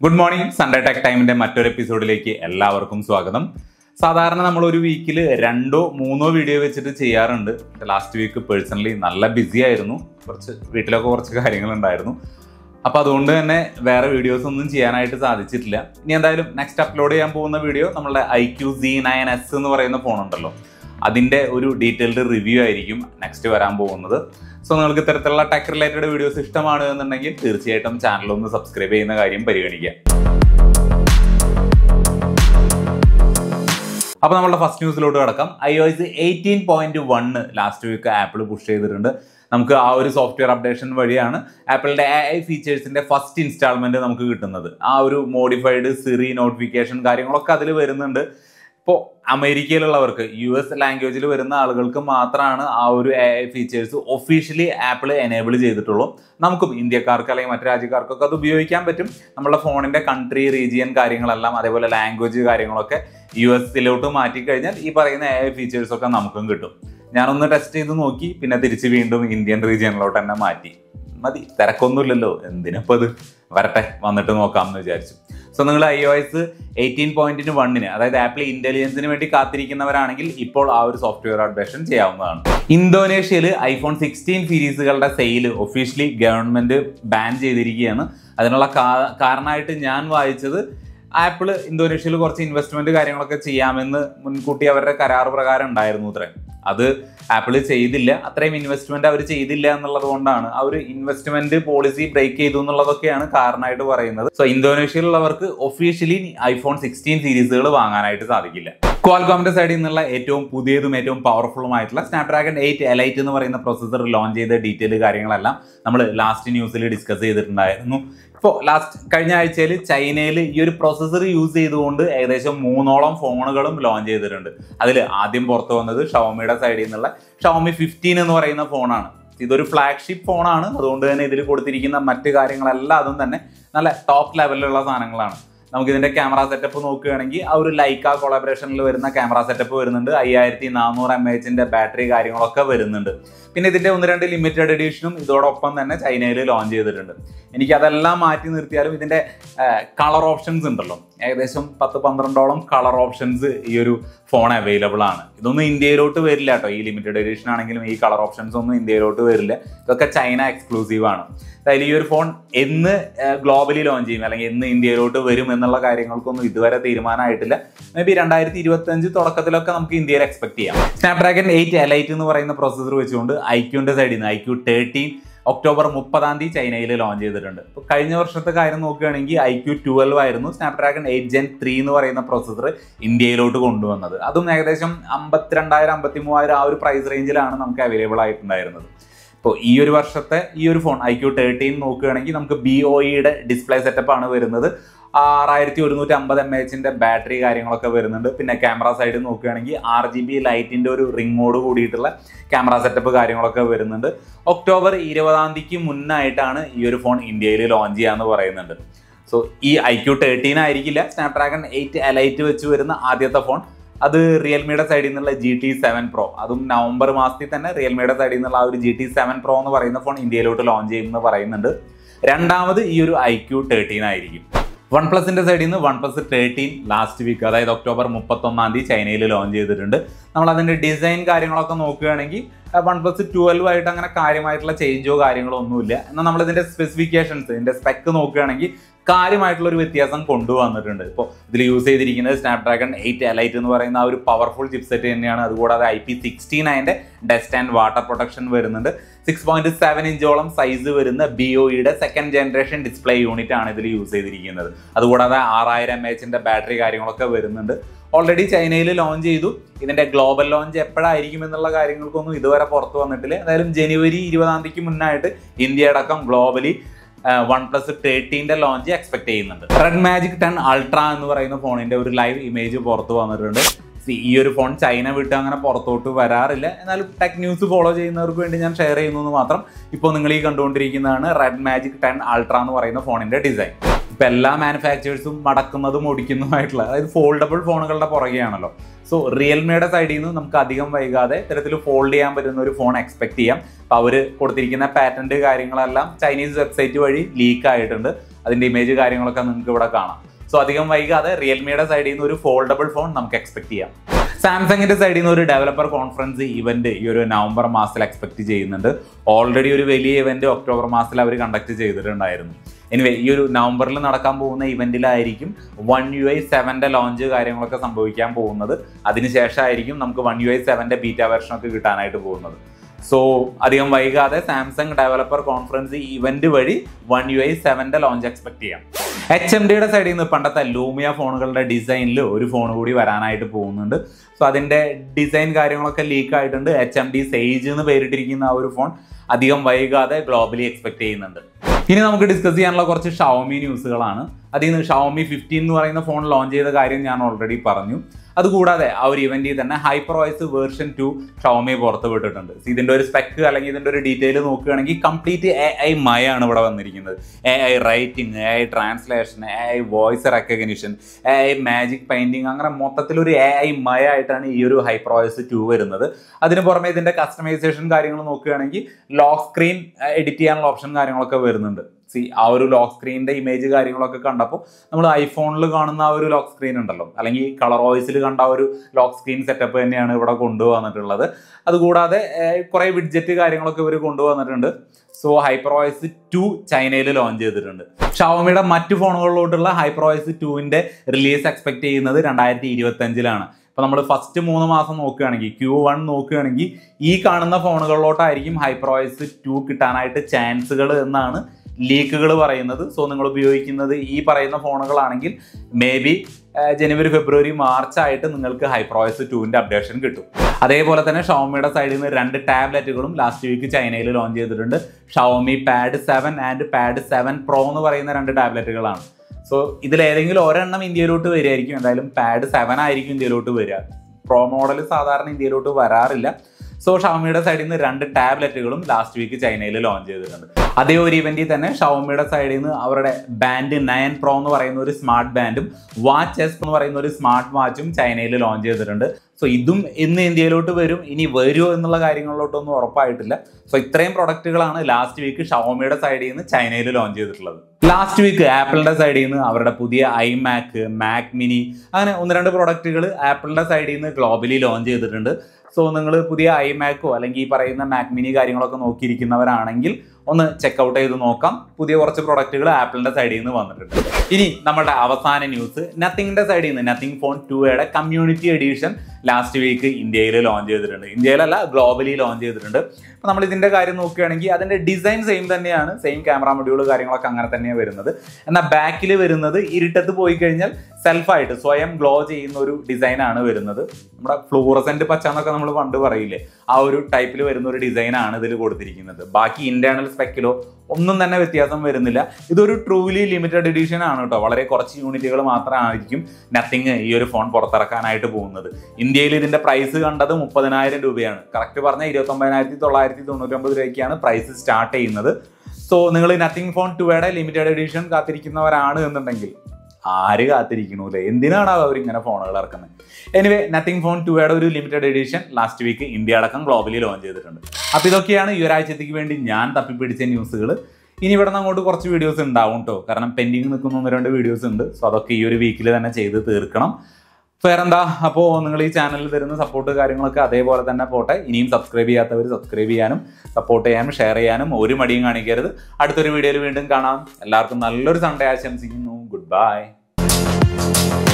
good morning Sunday tech ടൈമിന്റെ മറ്റൊരു എപ്പിസോഡിലേക്ക് എല്ലാവർക്കും സ്വാഗതം സാധാരണ നമ്മൾ ഒരു വീക്കിൽ രണ്ടോ മൂന്നോ വീഡിയോ വെച്ചിട്ട് ചെയ്യാറുണ്ട് ലാസ്റ്റ് വീക്ക് പേഴ്സണലി നല്ല ബിസി ആയിരുന്നു കുറച്ച് വീട്ടിലൊക്കെ കുറച്ച് കാര്യങ്ങളുണ്ടായിരുന്നു അപ്പോൾ അതുകൊണ്ട് തന്നെ വേറെ വീഡിയോസ് ഒന്നും ചെയ്യാനായിട്ട് സാധിച്ചിട്ടില്ല ഇനി എന്തായാലും നെക്സ്റ്റ് അപ്ലോഡ് ചെയ്യാൻ പോകുന്ന വീഡിയോ നമ്മളുടെ I Q Z nine S എന്ന് പറയുന്ന ഫോൺ ഉണ്ടല്ലോ അതിൻ്റെ ഒരു ഡീറ്റെയിൽഡ് റിവ്യൂ ആയിരിക്കും നെക്സ്റ്റ് വരാൻ പോകുന്നത് സോ നിങ്ങൾക്ക് ഇത്തരത്തിലുള്ള ടെക് റിലേറ്റഡ് വീഡിയോസ് ഇഷ്ടമാണ് എന്നുണ്ടെങ്കിൽ തീർച്ചയായിട്ടും ചാനൽ ഒന്ന് സബ്സ്ക്രൈബ് ചെയ്യുന്ന കാര്യം പരിഗണിക്കുക അപ്പോൾ നമ്മുടെ ഫസ്റ്റ് ന്യൂസിലോട്ട് കിടക്കാം I O S eighteen point one last week Apple push ചെയ്തിട്ടുണ്ട് നമുക്ക് ആ ഒരു സോഫ്റ്റ്വെയർ അപ്ഡേഷൻ വഴിയാണ് ആപ്പിളിന്റെ എ ഐ ഫീച്ചേഴ്സിന്റെ ഫസ്റ്റ് ഇൻസ്റ്റാൾമെന്റ് നമുക്ക് കിട്ടുന്നത് ആ ഒരു മോഡിഫൈഡ് സിറി നോട്ടിഫിക്കേഷൻ കാര്യങ്ങളൊക്കെ അതിൽ വരുന്നുണ്ട് ഇപ്പോൾ അമേരിക്കയിലുള്ളവർക്ക് യു എസ് ലാംഗ്വേജിൽ വരുന്ന ആളുകൾക്ക് മാത്രമാണ് ആ ഒരു A I features officially Apple enable ചെയ്തിട്ടുള്ളൂ നമുക്കും ഇന്ത്യക്കാർക്ക് അല്ലെങ്കിൽ മറ്റു രാജ്യക്കാർക്കൊക്കെ അത് ഉപയോഗിക്കാൻ പറ്റും നമ്മുടെ ഫോണിന്റെ കൺട്രി റീജിയൻ കാര്യങ്ങളെല്ലാം അതേപോലെ ലാംഗ്വേജ് കാര്യങ്ങളൊക്കെ യു എസിലോട്ട് മാറ്റി കഴിഞ്ഞാൽ ഈ പറയുന്ന എ ഐ ഫീച്ചേഴ്സ് ഒക്കെ നമുക്കും കിട്ടും ഞാനൊന്ന് ടെസ്റ്റ് ചെയ്ത് നോക്കി പിന്നെ തിരിച്ച് വീണ്ടും ഇന്ത്യൻ റീജിയനിലോട്ട് തന്നെ മാറ്റി മതി തിരക്കൊന്നുമില്ലല്ലോ എന്തിനപ്പോൾ അത് വരട്ടെ വന്നിട്ട് നോക്കാം എന്ന് വിചാരിച്ചു സോ നിങ്ങൾ ഐ ഒ എസ് എയ്റ്റീൻ പോയിന്റിന് വണ്ണിന് അതായത് ആപ്പിൾ ഇന്റലിജൻസിന് വേണ്ടി കാത്തിരിക്കുന്നവരാണെങ്കിൽ ഇപ്പോൾ ആ ഒരു സോഫ്റ്റ്വെയർ അപ്ഡേഷൻ ചെയ്യാവുന്നതാണ് ഇന്തോനേഷ്യയിൽ ഐഫോൺ സിക്സ്റ്റീൻ സീരീസുകളുടെ സെയിൽ ഒഫീഷ്യലി ഗവൺമെന്റ് ബാൻ ചെയ്തിരിക്കുകയാണ് അതിനുള്ള കാ- കാരണമായിട്ട് ഞാൻ വായിച്ചത് ആപ്പിൾ ഇന്തോനേഷ്യയിൽ കുറച്ച് ഇൻവെസ്റ്റ്മെന്റ് കാര്യങ്ങളൊക്കെ ചെയ്യാമെന്ന് മുൻകൂട്ടി അവരുടെ കരാർ പ്രകാരം ഉണ്ടായിരുന്നു അത്രേ അത് ആപ്പിൾ ചെയ്തില്ല അത്രയും ഇൻവെസ്റ്റ്മെന്റ് അവർ ചെയ്തില്ല എന്നുള്ളത് കൊണ്ടാണ് ആ ഒരു ഇൻവെസ്റ്റ്മെന്റ് പോളിസി ബ്രേക്ക് ചെയ്തു എന്നുള്ളതൊക്കെയാണ് കാരണമായിട്ട് പറയുന്നത് സോ ഇന്തോനേഷ്യയിലുള്ളവർക്ക് ഒഫീഷ്യലി ഐഫോൺ സിക്സ്റ്റീൻ സീരീസുകൾ വാങ്ങാനായിട്ട് സാധിക്കില്ല ക്വാൽകോമിന്റെ സൈഡിൽ നിന്നുള്ള ഏറ്റവും പുതിയതും ഏറ്റവും പവർഫുള്ളും ആയിട്ടുള്ള സ്നാപ്ഡ്രാഗൺ എയ്റ്റ് എലൈറ്റ് എന്ന് പറയുന്ന പ്രൊസസ്സർ ലോഞ്ച് ചെയ്ത ഡീറ്റെയിൽ കാര്യങ്ങളെല്ലാം നമ്മൾ ലാസ്റ്റ് ന്യൂസിൽ ഡിസ്കസ് ചെയ്തിട്ടുണ്ടായിരുന്നു ഇപ്പോൾ ലാസ്റ്റ് കഴിഞ്ഞ ആഴ്ചയിൽ ചൈനയിൽ ഈ ഒരു പ്രൊസസ്സർ യൂസ് ചെയ്തുകൊണ്ട് ഏകദേശം മൂന്നോളം ഫോണുകളും ലോഞ്ച് ചെയ്തിട്ടുണ്ട് അതിൽ ആദ്യം പുറത്തു വന്നത് ഷവമിയുടെ സൈഡിൽ നിന്നുള്ള ഷവമി ഫിഫ്റ്റീൻ എന്ന് പറയുന്ന ഫോണാണ് ഇതൊരു ഫ്ലാഗ്ഷിപ്പ് ഫോണാണ് അതുകൊണ്ട് തന്നെ ഇതിൽ കൊടുത്തിരിക്കുന്ന മറ്റു കാര്യങ്ങളെല്ലാം അതും തന്നെ നല്ല ടോപ്പ് ലെവലിലുള്ള സാധനങ്ങളാണ് നമുക്ക് ഇതിന്റെ ക്യാമറ സെറ്റപ്പ് നോക്കുകയാണെങ്കിൽ ആ ഒരു ലൈക്ക കൊളാബറേഷനിൽ വരുന്ന ക്യാമറ സെറ്റപ്പ് വരുന്നുണ്ട് അയ്യായിരത്തി നാനൂറ് എം എച്ചിന്റെ ബാറ്ററി കാര്യങ്ങളൊക്കെ വരുന്നുണ്ട് പിന്നെ ഇതിന്റെ ഒന്ന് രണ്ട് ലിമിറ്റഡ് എഡിഷനും ഇതോടൊപ്പം തന്നെ ചൈനയിൽ ലോഞ്ച് ചെയ്തിട്ടുണ്ട് എനിക്ക് അതെല്ലാം മാറ്റി നിർത്തിയാലും ഇതിന്റെ കളർ ഓപ്ഷൻസ് ഉണ്ടല്ലോ ഏകദേശം പത്ത് പന്ത്രണ്ടോളം കളർ ഓപ്ഷൻസ് ഈ ഒരു ഫോൺ അവൈലബിൾ ആണ് ഇതൊന്നും ഇന്ത്യയിലോട്ട് വരില്ല കേട്ടോ ഈ ലിമിറ്റഡ് എഡിഷൻ ആണെങ്കിലും ഈ കളർ ഓപ്ഷൻസ് ഒന്നും ഇന്ത്യയിലോട്ട് വരില്ല ഇതൊക്കെ ചൈന എക്സ്ക്ലൂസീവ് ആണ് അതായത് ഈ ഒരു ഫോൺ എന്ന് ഗ്ലോബലി ലോഞ്ച് ചെയ്യും അല്ലെങ്കിൽ എന്ന് ഇന്ത്യയിലോട്ട് വരും എന്നുള്ള കാര്യങ്ങൾക്കൊന്നും ഇതുവരെ തീരുമാനമായിട്ടില്ല മേ ബി രണ്ടായിരത്തി ഇരുപത്തി അഞ്ച് തുടക്കത്തിലൊക്കെ നമുക്ക് ഇന്ത്യയിൽ എക്സ്പെക്ട് ചെയ്യാം സ്നാപ്ഡ്രാഗൺ എയ്റ്റ് എലൈറ്റ് എന്ന് പറയുന്ന പ്രൊസസ്സർ വെച്ചുകൊണ്ട് ഐക്യൂന്റെ സൈഡിൽ നിന്ന് ഐക്യു തേർട്ടീൻ ഒക്ടോബർ മുപ്പതാം തീയതി ചൈനയിൽ ലോഞ്ച് ചെയ്തിട്ടുണ്ട് ഇപ്പോൾ കഴിഞ്ഞ വർഷത്തെ കാര്യം നോക്കുകയാണെങ്കിൽ ഐ ക്യു ട്വൽവ് ആയിരുന്നു സ്നാപ്ഡ്രാഗൺ എയ്റ്റ് ജെൻ ത്രീ എന്ന് പറയുന്ന പ്രൊസസ്സർ ഇന്ത്യയിലോട്ട് കൊണ്ടുവന്നത് അതും ഏകദേശം അമ്പത്തിരണ്ടായിരം അമ്പത്തി മൂവായിരം ആ ഒരു പ്രൈസ് റേഞ്ചിലാണ് നമുക്ക് അവൈലബിൾ ആയിട്ടുണ്ടായിരുന്നത് ഇപ്പോൾ ഈ ഒരു വർഷത്തെ ഈ ഒരു ഫോൺ ഐ ക്യു തേർട്ടീൻ നോക്കുകയാണെങ്കിൽ നമുക്ക് ബി ഒ ഇയുടെ ഡിസ്പ്ലേ സെറ്റപ്പ് ആണ് വരുന്നത് ആറായിരത്തി ഒരുന്നൂറ്റി അമ്പത് എം എച്ചിന്റെ ബാറ്ററി കാര്യങ്ങളൊക്കെ വരുന്നുണ്ട് പിന്നെ ക്യാമറ സൈഡ് നോക്കുകയാണെങ്കിൽ ആർ ജി ബി ലൈറ്റിന്റെ ഒരു റിങ്ങോട് കൂടിയിട്ടുള്ള ക്യാമറ സെറ്റപ്പ് കാര്യങ്ങളൊക്കെ വരുന്നുണ്ട് ഒക്ടോബർ ഇരുപതാം തീയതിക്ക് മുന്നായിട്ടാണ് ഈ ഒരു ഫോൺ ഇന്ത്യയിൽ ലോഞ്ച് ചെയ്യാന്ന് പറയുന്നുണ്ട് സോ ഈ ഐ ക്യു തേർട്ടീൻ ആയിരിക്കില്ല സ്നാപ്ഡ്രാഗൺ എയ്റ്റ് എലൈറ്റ് വെച്ച് വരുന്ന ആദ്യത്തെ ഫോൺ അത് റിയൽമിയുടെ സൈഡിൽ നിന്നുള്ള ജി ടി സെവൻ പ്രോ അതും നവംബർ മാസത്തിൽ തന്നെ റിയൽമിയുടെ സൈഡിൽ നിന്നുള്ള ആ ഒരു ജി ടി സെവൻ പ്രോ എന്ന് പറയുന്ന ഫോൺ ഇന്ത്യയിലോട്ട് ലോഞ്ച് ചെയ്യുമെന്ന് പറയുന്നുണ്ട് രണ്ടാമത് ഈ ഒരു ഐ ക്യു തേർട്ടീൻ ആയിരിക്കും വൺ പ്ലസിന്റെ സൈഡിൽ നിന്ന് one plus thirteen last week അതായത് ഒക്ടോബർ മുപ്പത്തൊന്നാം തീയതി ചൈനയിൽ ലോഞ്ച് ചെയ്തിട്ടുണ്ട് നമ്മൾ അതിന്റെ ഡിസൈൻ കാര്യങ്ങളൊക്കെ നോക്കുകയാണെങ്കിൽ വൺ പ്ലസ് ട്വൽവ് ആയിട്ട് അങ്ങനെ കാര്യമായിട്ടുള്ള ചേഞ്ചോ കാര്യങ്ങളോ ഒന്നുമില്ല എന്നാൽ നമ്മൾ ഇതിന്റെ സ്പെസിഫിക്കേഷൻസ് ഇതിന്റെ സ്പെക്ക് നോക്കുകയാണെങ്കിൽ കാര്യമായിട്ടുള്ള ഒരു വ്യത്യാസം കൊണ്ടുവന്നിട്ടുണ്ട് ഇപ്പോൾ ഇതിൽ യൂസ് ചെയ്തിരിക്കുന്നത് സ്നാപ്ഡ്രാഗൺ എയ്റ്റ് എലൈറ്റ് എന്ന് പറയുന്ന ആ ഒരു പവർഫുൾ ചിപ്സെറ്റ് തന്നെയാണ് അതുകൂടാതെ ഐ പി സിക്സ്റ്റി നയൻ്റെ ഡസ്റ്റ് ആൻഡ് വാട്ടർ പ്രൊട്ടക്ഷൻ വരുന്നുണ്ട് സിക്സ് പോയിന്റ് സെവൻ ഇഞ്ചോളം സൈസ് വരുന്ന ബി ഒ ഇയുടെ സെക്കൻഡ് ജനറേഷൻ ഡിസ്പ്ലേ യൂണിറ്റ് ആണ് ഇതിൽ യൂസ് ചെയ്തിരിക്കുന്നത് അതുകൂടാതെ ആറായിരം എം എച്ചിന്റെ ബാറ്ററി കാര്യങ്ങളൊക്കെ വരുന്നുണ്ട് ഓൾറെഡി ചൈനയിൽ ലോഞ്ച് ചെയ്തു ഇതിന്റെ ഗ്ലോബൽ ലോഞ്ച് എപ്പോഴായിരിക്കും എന്നുള്ള കാര്യങ്ങൾക്കൊന്നും ഇതുവരെ പുറത്തു വന്നിട്ടില്ല എന്തായാലും ജനുവരി ഇരുപതാം തീയതിക്ക് മുന്നായിട്ട് ഇന്ത്യ അടക്കം ഗ്ലോബലി വൺ പ്ലസ് തേർട്ടീൻ്റെ ലോഞ്ച് എക്സ്പെക്ട് ചെയ്യുന്നുണ്ട് റെഡ് മാജിക് ടെൻ അൾട്ര എന്ന് പറയുന്ന ഫോണിന്റെ ഒരു ലൈവ് ഇമേജ് പുറത്ത് വന്നിട്ടുണ്ട് See, ഈ ഒരു ഫോൺ ചൈന വിട്ട് അങ്ങനെ പുറത്തോട്ട് വരാറില്ല എന്നാലും ടെക് ന്യൂസ് ഫോളോ ചെയ്യുന്നവർക്ക് വേണ്ടി ഞാൻ ഷെയർ ചെയ്യുന്നു എന്ന് മാത്രം ഇപ്പോൾ നിങ്ങൾ ഈ കണ്ടുകൊണ്ടിരിക്കുന്നതാണ് റെഡ് മാജിക് ടെൻ അൾട്ര എന്ന് പറയുന്ന ഫോണിന്റെ ഡിസൈൻ ഇപ്പം എല്ലാ മാനുഫാക്ചേഴ്സും മടക്കുന്നതും ഒടിക്കുന്നതുമായിട്ടുള്ള അതായത് ഫോൾഡബിൾ ഫോണുകളുടെ പുറകെയാണല്ലോ സോ റിയൽമിയുടെ സൈഡിൽ നിന്ന് നമുക്ക് അധികം വൈകാതെ ഇത്തരത്തിൽ ഫോൾഡ് ചെയ്യാൻ പറ്റുന്ന ഒരു ഫോൺ എക്സ്പെക്ട് ചെയ്യാം അപ്പോൾ അവർ കൊടുത്തിരിക്കുന്ന പാറ്റന്റ് കാര്യങ്ങളെല്ലാം ചൈനീസ് വെബ്സൈറ്റ് വഴി ലീക്ക് ആയിട്ടുണ്ട് അതിന്റെ ഇമേജ് കാര്യങ്ങളൊക്കെ നിങ്ങൾക്ക് ഇവിടെ കാണാം സോ അധികം വൈകാതെ റിയൽമിയുടെ സൈഡിൽ നിന്ന് ഒരു ഫോൾഡബിൾ ഫോൺ നമുക്ക് എക്സ്പെക്ട് ചെയ്യാം സാംസങ്ങിന്റെ സൈഡിൽ നിന്ന് ഒരു ഡെവലപ്പർ കോൺഫറൻസ് ഇവന്റ് ഈ ഒരു നവംബർ മാസത്തിൽ എക്സ്പെക്ട് ചെയ്യുന്നുണ്ട് ഓൾറെഡി ഒരു വലിയ ഇവന്റ് ഒക്ടോബർ മാസത്തിൽ അവർ കണ്ടക്ട് ചെയ്തിട്ടുണ്ടായിരുന്നു എനിവേ ഈ ഒരു നവംബറിൽ നടക്കാൻ പോകുന്ന ഇവന്റിലായിരിക്കും വൺ യു ഐ സെവന്റെ ലോഞ്ച് കാര്യങ്ങളൊക്കെ സംഭവിക്കാൻ പോകുന്നത് അതിനുശേഷമായിരിക്കും നമുക്ക് വൺ യു ഐ സെവന്റെ ബീറ്റ വെർഷൻ ഒക്കെ കിട്ടാനായിട്ട് പോകുന്നത് സോ അധികം വൈകാതെ സാംസങ് ഡെവലപ്പർ കോൺഫറൻസ് ഇവന്റ് വഴി വൺ യു ഐ സെവന്റെ ലോഞ്ച് എക്സ്പെക്ട് ചെയ്യാം എച്ച് എം ഡിയുടെ സൈഡിൽ നിന്ന് പണ്ടത്തെ ലൂമിയ ഫോണുകളുടെ ഡിസൈനിൽ ഒരു ഫോൺ കൂടി വരാനായിട്ട് പോകുന്നുണ്ട് സോ അതിന്റെ ഡിസൈൻ കാര്യങ്ങളൊക്കെ ലീക്ക് ആയിട്ടുണ്ട് എച്ച് എം ഡി സെയ്ജ് എന്ന് പേരിട്ടിരിക്കുന്ന ആ ഒരു ഫോൺ അധികം വൈകാതെ ഗ്ലോബലി എക്സ്പെക്ട് ചെയ്യുന്നുണ്ട് ഇനി നമുക്ക് ഡിസ്കസ് ചെയ്യാനുള്ള കുറച്ച് ഷവമി ന്യൂസുകളാണ് അതിൽ നിന്ന് ഷവമി ഫിഫ്റ്റീൻ എന്ന് പറയുന്ന ഫോൺ ലോഞ്ച് ചെയ്ത കാര്യം ഞാൻ ഓൾറെഡി പറഞ്ഞു അതുകൂടാതെ ആ ഒരു ഇവന്റിൽ തന്നെ hyper voice version two Xiaomi പുറത്ത് വിട്ടിട്ടുണ്ട് So ഇതിന്റെ ഒരു സ്പെക്ക് അല്ലെങ്കിൽ ഇതിന്റെ ഒരു ഡീറ്റെയിൽ നോക്കുകയാണെങ്കിൽ കംപ്ലീറ്റ് എ ഐ മയാണ് ഇവിടെ വന്നിരിക്കുന്നത് A I writing A I translation A I voice recognition A I magic painting അങ്ങനെ മൊത്തത്തിൽ ഒരു എ ഐ മയ ആയിട്ടാണ് ഈ ഒരു ഹൈപ്പർ വോയിസ് ടു വരുന്നത് അതിന് പുറമെ ഇതിന്റെ കസ്റ്റമൈസേഷൻ കാര്യങ്ങൾ നോക്കുകയാണെങ്കിൽ ലോക്ക് സ്ക്രീൻ എഡിറ്റ് ചെയ്യാനുള്ള ഓപ്ഷൻ കാര്യങ്ങളൊക്കെ വരുന്നുണ്ട് സി ആ ഒരു ലോക്ക് സ്ക്രീനിന്റെ ഇമേജ് കാര്യങ്ങളൊക്കെ കണ്ടപ്പോൾ നമ്മൾ ഐഫോണിൽ കാണുന്ന ആ ഒരു ലോക്ക് സ്ക്രീൻ ഉണ്ടല്ലോ അല്ലെങ്കിൽ കളർ വോയിസിൽ കണ്ട ആ ഒരു ലോക്ക് സ്ക്രീൻ സെറ്റപ്പ് തന്നെയാണ് ഇവിടെ കൊണ്ടുവന്നിട്ടുള്ളത് അതുകൂടാതെ കുറെ വിഡ്ജറ്റ് കാര്യങ്ങളൊക്കെ ഇവർ കൊണ്ടുവന്നിട്ടുണ്ട് സോ ഹൈപ്പർ വോയിസ് ടു ചൈനയിൽ ലോഞ്ച് ചെയ്തിട്ടുണ്ട് ഷവമിയുടെ മറ്റു ഫോണുകളിലോട്ടുള്ള ഹൈപ്പർ വോയിസ് ടുവിന്റെ റിലീസ് എക്സ്പെക്ട് ചെയ്യുന്നത് രണ്ടായിരത്തി ഇരുപത്തി അഞ്ചിലാണ് ഇപ്പൊ നമ്മൾ ഫസ്റ്റ് മൂന്ന് മാസം നോക്കുകയാണെങ്കിൽ ക്യൂ വൺ നോക്കുകയാണെങ്കിൽ ഈ കാണുന്ന ഫോണുകളിലോട്ടായിരിക്കും ഹൈപ്പർ വോയിസ് ടു കിട്ടാനായിട്ട് ചാൻസുകൾ എന്നാണ് ലീക്കുകൾ പറയുന്നത് സോ നിങ്ങൾ ഉപയോഗിക്കുന്നത് ഈ പറയുന്ന ഫോണുകളാണെങ്കിൽ maybe January February March ആയിട്ട് നിങ്ങൾക്ക് ഹൈപ്രോയസ് ടുവിന്റെ അപ്ഡേഷൻ കിട്ടും അതേപോലെ തന്നെ ഷവമിയുടെ സൈഡിൽ നിന്ന് രണ്ട് ടാബ്ലറ്റുകളും ലാസ്റ്റ് വീക്ക് ചൈനയിൽ ലോഞ്ച് ചെയ്തിട്ടുണ്ട് Xiaomi pad seven and pad seven pro എന്ന് പറയുന്ന രണ്ട് ടാബ്ലറ്റുകളാണ് സോ ഇതിൽ ഏതെങ്കിലും ഒരെണ്ണം ഇന്ത്യയിലോട്ട് വരികയായിരിക്കും എന്തായാലും പാഡ് സെവൻ ആയിരിക്കും ഇന്ത്യയിലോട്ട് വരിക പ്രോ മോഡൽ സാധാരണ ഇന്ത്യയിലോട്ട് വരാറില്ല സോ ഷവമിയുടെ സൈഡിൽ നിന്ന് രണ്ട് ടാബ്ലറ്റുകളും ലാസ്റ്റ് വീക്ക് ചൈനയിൽ ലോഞ്ച് ചെയ്തിട്ടുണ്ട് അതേ ഒരു ഇവന്റിൽ തന്നെ ഷവമിയുടെ സൈഡിൽ നിന്ന് അവരുടെ ബാൻഡ് നയൻ പ്രോ എന്ന് പറയുന്ന ഒരു സ്മാർട്ട് ബാൻഡും വാച്ച് എസ് എന്ന് പറയുന്ന ഒരു സ്മാർട്ട് വാച്ചും ചൈനയിൽ ലോഞ്ച് ചെയ്തിട്ടുണ്ട് സോ ഇതും ഇന്ന് ഇന്ത്യയിലോട്ട് വരും ഇനി വരുമോ എന്നുള്ള കാര്യങ്ങളിലോട്ടൊന്നും ഉറപ്പായിട്ടില്ല സോ ഇത്രയും പ്രൊഡക്റ്റുകളാണ് ലാസ്റ്റ് വീക്ക് ഷവമിയുടെ സൈഡിൽ നിന്ന് ചൈനയിൽ ലോഞ്ച് ചെയ്തിട്ടുള്ളത് ലാസ്റ്റ് വീക്ക് ആപ്പിളിന്റെ സൈഡിൽ നിന്ന് അവരുടെ പുതിയ ഐ മാക് മാക് മിനി അങ്ങനെ ഒന്ന് രണ്ട് പ്രൊഡക്റ്റുകൾ ആപ്പിളിന്റെ സൈഡിൽ നിന്ന് ഗ്ലോബലി ലോഞ്ച് ചെയ്തിട്ടുണ്ട് സോ നിങ്ങൾ പുതിയ ഐ മാക്കോ അല്ലെങ്കിൽ ഈ പറയുന്ന മാക് മിനി കാര്യങ്ങളൊക്കെ നോക്കിയിരിക്കുന്നവരാണെങ്കിൽ ഒന്ന് ചെക്കൗട്ട് ചെയ്ത് നോക്കാം പുതിയ കുറച്ച് പ്രൊഡക്റ്റുകൾ ആപ്പിളിന്റെ സൈഡിൽ നിന്ന് വന്നിട്ടുണ്ട് ഇനി നമ്മുടെ അവസാന ന്യൂസ് നത്തിങ്ങിന്റെ സൈഡിൽ നിന്ന് നത്തിങ് ഫോൺ ടുയുടെ കമ്മ്യൂണിറ്റി എഡീഷൻ ലാസ്റ്റ് വീക്ക് ഇന്ത്യയിൽ ലോഞ്ച് ചെയ്തിട്ടുണ്ട് ഇന്ത്യയിലല്ല ഗ്ലോബലി ലോഞ്ച് ചെയ്തിട്ടുണ്ട് അപ്പോൾ നമ്മൾ ഇതിന്റെ കാര്യം നോക്കുകയാണെങ്കിൽ അതിന്റെ ഡിസൈൻ സെയിം തന്നെയാണ് സെയിം ക്യാമറ മൊഡ്യൂൾ കാര്യങ്ങളൊക്കെ അങ്ങനെ തന്നെയാണ് വരുന്നത് എന്നാൽ ബാക്കിൽ വരുന്നത് ഇരുട്ടത്ത് പോയി കഴിഞ്ഞാൽ സെൽഫായിട്ട് സ്വയം ഗ്ലോ ചെയ്യുന്ന ഒരു ഡിസൈനാണ് വരുന്നത് നമ്മുടെ ഫ്ലൂറസെന്റ് പച്ച എന്നൊക്കെ നമ്മൾ പണ്ട് പറയില്ലേ ആ ഒരു ടൈപ്പിൽ വരുന്ന ഒരു ഡിസൈനാണ് ഇതിൽ കൊടുത്തിരിക്കുന്നത് ബാക്കി ഇന്റേണൽ സ്പെക്കിലോ ഒന്നും തന്നെ വ്യത്യാസം വരുന്നില്ല ഇതൊരു ട്രൂലി ലിമിറ്റഡ് എഡിഷൻ ആണ് കേട്ടോ വളരെ കുറച്ച് യൂണിറ്റുകൾ മാത്രമായിരിക്കും നത്തിങ് ഈ ഒരു ഫോൺ പുറത്തിറക്കാനായിട്ട് പോകുന്നത് ഇന്ത്യയിൽ ഇതിന്റെ പ്രൈസ് കണ്ടത് മുപ്പതിനായിരം രൂപയാണ് കറക്റ്റ് പറഞ്ഞാൽ ഇരുപത്തൊമ്പതിനായിരത്തി തൊള്ളായിരത്തി തൊണ്ണൂറ്റൊമ്പത് രൂപയ്ക്കാണ് പ്രൈസ് സ്റ്റാർട്ട് ചെയ്യുന്നത് സോ നിങ്ങൾ നത്തിങ് ഫോൺ ടുയുടെ ലിമിറ്റഡ് എഡിഷൻ കാത്തിരിക്കുന്നവരാണ് എന്നുണ്ടെങ്കിൽ ആര് കാത്തിരിക്കണു അല്ലേ എന്തിനാണ് അവർ ഇങ്ങനെ ഫോണുകൾ ഇറക്കുന്നത് എനിവേ നത്തിങ് ഫോൺ ടുയുടെ ഒരു limited edition last week India അടക്കം ഗ്ലോബലി ലോഞ്ച് ചെയ്തിട്ടുണ്ട് അപ്പോൾ ഇതൊക്കെയാണ് ഈ ഒരാഴ്ചത്തേക്ക് വേണ്ടി ഞാൻ തപ്പിപ്പിടിച്ച ന്യൂസുകൾ ഇനി ഇവിടെ നിന്ന് അങ്ങോട്ട് കുറച്ച് വീഡിയോസ് ഉണ്ടാവും കേട്ടോ കാരണം പെൻഡിങ് നിൽക്കുന്ന ഒന്ന് രണ്ട് വീഡിയോസ് ഉണ്ട് സോ അതൊക്കെ ഈ ഒരു വീക്കിൽ തന്നെ ചെയ്ത് തീർക്കണം വേറെന്താ അപ്പോൾ നിങ്ങൾ ഈ ചാനലിൽ തരുന്ന സപ്പോർട്ട് കാര്യങ്ങളൊക്കെ അതേപോലെ തന്നെ പോട്ടെ ഇനിയും സബ്സ്ക്രൈബ് ചെയ്യാത്തവർ സബ്സ്ക്രൈബ് ചെയ്യാനും സപ്പോർട്ട് ചെയ്യാനും ഷെയർ ചെയ്യാനും ഒരു മടിയും കാണിക്കരുത് അടുത്തൊരു വീഡിയോയിൽ വീണ്ടും കാണാം എല്ലാവർക്കും നല്ലൊരു സൺഡേ ആശംസിക്കുന്നു ഗുഡ് ബൈ